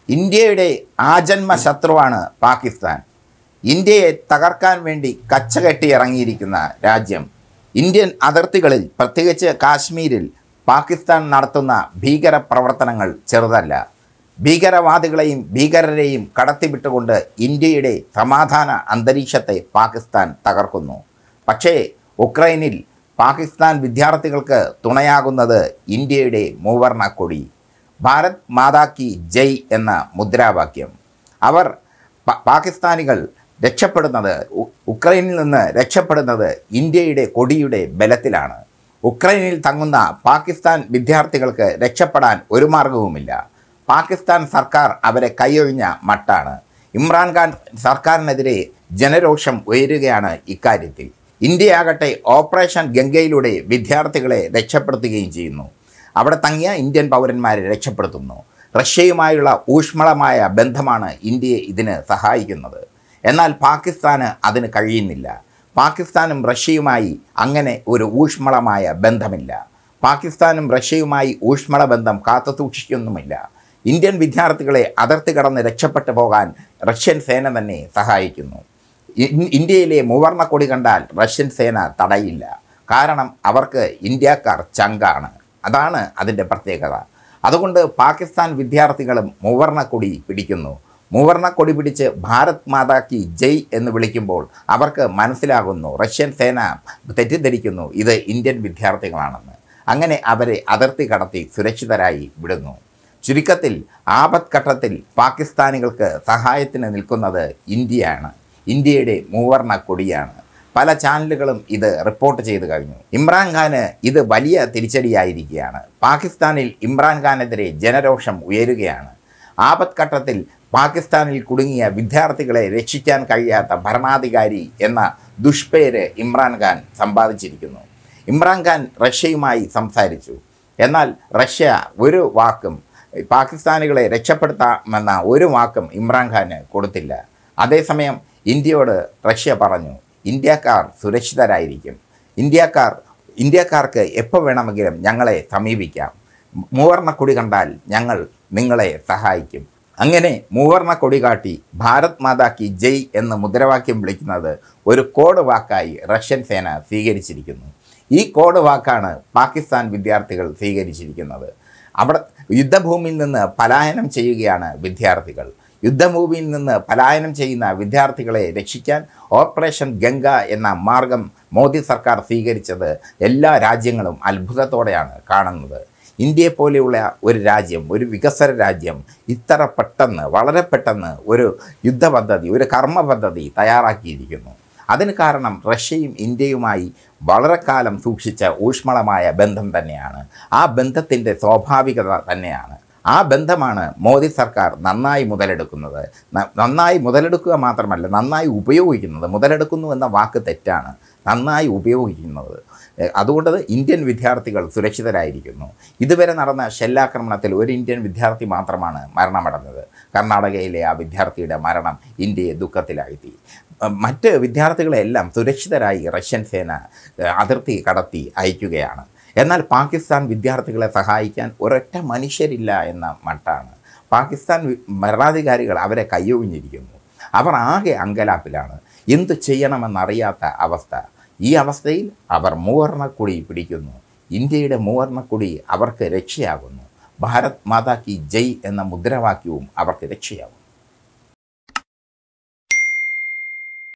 ഇന്ത്യയുടെ ആജന്മ ശത്രുവാണ് പാകിസ്ഥാൻ ഇന്ത്യയെ തകർക്കാൻ വേണ്ടി കച്ചകെട്ടി ഇറങ്ങിയിരിക്കുന്ന രാജ്യം ഇന്ത്യൻ അതിർത്തികളിൽ പ്രത്യേകിച്ച് കാശ്മീരിൽ പാകിസ്ഥാൻ നടത്തുന്ന ഭീകര പ്രവർത്തനങ്ങൾ ചെറുതല്ല ഭീകരവാദികളെയും ഭീകരരെയും കടത്തിവിട്ടുകൊണ്ട് ഇന്ത്യയുടെ സമാധാന അന്തരീക്ഷത്തെ പാകിസ്ഥാൻ തകർക്കുന്നു പക്ഷേ ഉക്രൈനിൽ പാകിസ്ഥാൻ വിദ്യാർത്ഥികൾക്ക് തുണയാകുന്നത് ഇന്ത്യയുടെ മൂവർണ കൊടി ഭാരത് മാതാ കി ജയ് എന്ന മുദ്രാവാക്യം അവർ പ- പാകിസ്ഥാനികൾ രക്ഷപ്പെടുന്നത് ഉ- ഉക്രൈനിൽ നിന്ന് രക്ഷപ്പെടുന്നത് ഇന്ത്യയുടെ കൊടിയുടെ ബലത്തിലാണ് ഉക്രൈനിൽ തങ്ങുന്ന പാകിസ്ഥാൻ വിദ്യാർത്ഥികൾക്ക് രക്ഷപ്പെടാൻ ഒരു മാർഗവുമില്ല പാകിസ്ഥാൻ സർക്കാർ അവരെ കൈയൊഴിഞ്ഞ മട്ടാണ് ഇമ്രാൻഖാൻ സർക്കാരിനെതിരെ ജനരോഷം ഉയരുകയാണ് ഇക്കാര്യത്തിൽ ഇന്ത്യയാകട്ടെ ഓപ്പറേഷൻ ഗംഗയിലൂടെ വിദ്യാർത്ഥികളെ രക്ഷപ്പെടുത്തുകയും ചെയ്യുന്നു അവിടെ തങ്ങിയ ഇന്ത്യൻ പൗരന്മാരെ രക്ഷപ്പെടുത്തുന്നു റഷ്യയുമായുള്ള ഊഷ്മളമായ ബന്ധമാണ് ഇന്ത്യയെ ഇതിന് സഹായിക്കുന്നത് എന്നാൽ പാകിസ്ഥാന് അതിന് കഴിയുന്നില്ല പാകിസ്ഥാനും റഷ്യയുമായി അങ്ങനെ ഒരു ഊഷ്മളമായ ബന്ധമില്ല പാകിസ്ഥാനും റഷ്യയുമായി ഊഷ്മള ബന്ധം കാത്തുസൂക്ഷിക്കുന്നുമില്ല ഇന്ത്യൻ വിദ്യാർത്ഥികളെ അതിർത്തി കടന്ന് രക്ഷപ്പെട്ടു പോകാൻ റഷ്യൻ സേന തന്നെ സഹായിക്കുന്നു ഇൻ- ഇന്ത്യയിലെ മൂവർണ്ണ കൊടി കണ്ടാൽ റഷ്യൻ സേന തടയില്ല കാരണം അവർക്ക് ഇന്ത്യക്കാർ ചങ്കാണ് അതാണ് അതിൻ്റെ പ്രത്യേകത അതുകൊണ്ട് പാകിസ്ഥാൻ വിദ്യാർത്ഥികളും മൂവർണ്ണ കൊടി പിടിക്കുന്നു മൂവർണ്ണ കൊടി പിടിച്ച് ഭാരത് മാതാ കി ജയ് എന്ന് വിളിക്കുമ്പോൾ അവർക്ക് മനസ്സിലാകുന്നു റഷ്യൻ സേന തെറ്റിദ്ധരിക്കുന്നു ഇത് ഇന്ത്യൻ വിദ്യാർത്ഥികളാണെന്ന് അങ്ങനെ അവരെ അതിർത്തി കടത്തി സുരക്ഷിതരായി വിടുന്നു ചുരുക്കത്തിൽ ആപത്ഘട്ടത്തിൽ പാകിസ്ഥാനികൾക്ക് സഹായത്തിന് നിൽക്കുന്നത് ഇന്ത്യയാണ് ഇന്ത്യയുടെ മൂവർണ്ണ കൊടിയാണ് പല ചാനലുകളും ഇത് റിപ്പോർട്ട് ചെയ്തു കഴിഞ്ഞു ഇമ്രാൻഖാന് ഇത് വലിയ തിരിച്ചടിയായിരിക്കുകയാണ് പാകിസ്ഥാനിൽ ഇമ്രാൻഖാനെതിരെ ജനരോഷം ഉയരുകയാണ് ആപത്ഘട്ടത്തിൽ പാകിസ്ഥാനിൽ കുടുങ്ങിയ വിദ്യാർത്ഥികളെ രക്ഷിക്കാൻ കഴിയാത്ത ഭരണാധികാരി എന്ന ദുഷ്പേര് ഇമ്രാൻഖാൻ സമ്പാദിച്ചിരിക്കുന്നു ഇമ്രാൻഖാൻ റഷ്യയുമായി സംസാരിച്ചു എന്നാൽ റഷ്യ ഒരു വാക്കും പാകിസ്ഥാനികളെ രക്ഷപ്പെടുത്താമെന്ന ഒരു വാക്കും ഇമ്രാൻഖാന് കൊടുത്തില്ല അതേസമയം ഇന്ത്യയോട് റഷ്യ പറഞ്ഞു ഇന്ത്യക്കാർ സുരക്ഷിതരായിരിക്കും ഇന്ത്യക്കാർ ഇന്ത്യക്കാർക്ക് എപ്പോൾ വേണമെങ്കിലും ഞങ്ങളെ സമീപിക്കാം മൂവർണ്ണ കൊടി കണ്ടാൽ ഞങ്ങൾ നിങ്ങളെ സഹായിക്കും അങ്ങനെ മൂവർണ്ണ കൊടി കാട്ടി ഭാരത് മാതാ കി ജയ് എന്ന് മുദ്രാവാക്യം വിളിക്കുന്നത് ഒരു കോഡ് വാക്കായി റഷ്യൻ സേന സ്വീകരിച്ചിരിക്കുന്നു ഈ കോഡ് വാക്കാണ് പാകിസ്ഥാൻ വിദ്യാർത്ഥികൾ സ്വീകരിച്ചിരിക്കുന്നത് അവിടെ യുദ്ധഭൂമിയിൽ നിന്ന് പലായനം ചെയ്യുകയാണ് വിദ്യാർത്ഥികൾ യുദ്ധഭൂമിയിൽ നിന്ന് പലായനം ചെയ്യുന്ന വിദ്യാർത്ഥികളെ രക്ഷിക്കാൻ ഓപ്പറേഷൻ ഗംഗ എന്ന മാർഗം മോദി സർക്കാർ സ്വീകരിച്ചത് എല്ലാ രാജ്യങ്ങളും അത്ഭുതത്തോടെയാണ് കാണുന്നത് ഇന്ത്യയെ പോലെയുള്ള ഒരു രാജ്യം ഒരു വികസന രാജ്യം ഇത്ര പെട്ടെന്ന് വളരെ പെട്ടെന്ന് ഒരു യുദ്ധ പദ്ധതി ഒരു കർമ്മ പദ്ധതി തയ്യാറാക്കിയിരിക്കുന്നു അതിന് കാരണം റഷ്യയും ഇന്ത്യയുമായി വളരെ കാലം സൂക്ഷിച്ച ഊഷ്മളമായ ബന്ധം തന്നെയാണ് ആ ബന്ധത്തിൻ്റെ സ്വാഭാവികത തന്നെയാണ് ആ ബന്ധമാണ് മോദി സർക്കാർ നന്നായി മുതലെടുക്കുന്നത് ന- നന്നായി മുതലെടുക്കുക മാത്രമല്ല നന്നായി ഉപയോഗിക്കുന്നത് മുതലെടുക്കുന്നു എന്ന വാക്ക് തെറ്റാണ് നന്നായി ഉപയോഗിക്കുന്നത് എ, അതുകൊണ്ട് ഇന്ത്യൻ വിദ്യാർത്ഥികൾ സുരക്ഷിതരായിരിക്കുന്നു ഇതുവരെ നടന്ന ഷെല്ലാക്രമണത്തിൽ ഒരു ഇന്ത്യൻ വിദ്യാർത്ഥി മാത്രമാണ് മരണമടഞ്ഞത് കർണാടകയിലെ ആ വിദ്യാർത്ഥിയുടെ മരണം ഇന്ത്യയെ ദുഃഖത്തിലാഴ്ത്തി അഹ് മറ്റ് വിദ്യാർത്ഥികളെല്ലാം സുരക്ഷിതരായി റഷ്യൻ സേന എ, അതിർത്തി കടത്തി അയക്കുകയാണ് എന്നാൽ പാകിസ്ഥാൻ വിദ്യാർത്ഥികളെ സഹായിക്കാൻ ഒരൊറ്റ മനുഷ്യരില്ല എന്ന മട്ടാണ് പാകിസ്ഥാൻ വി- ഭരണാധികാരികൾ അവരെ കയ്യൊഴിഞ്ഞിരിക്കുന്നു അവർ ആകെ അങ്കലാപ്പിലാണ് എന്തു ചെയ്യണമെന്നറിയാത്ത അവസ്ഥ ഈ അവസ്ഥയിൽ അവർ മൂവർണ്ണക്കൊടി പിടിക്കുന്നു ഇന്ത്യയുടെ മൂവർണ്ണക്കൊടി അവർക്ക് രക്ഷയാകുന്നു ഭാരത് മാതാ കി ജയ് എന്ന മുദ്രാവാക്യവും അവർക്ക് രക്ഷയാകുന്നു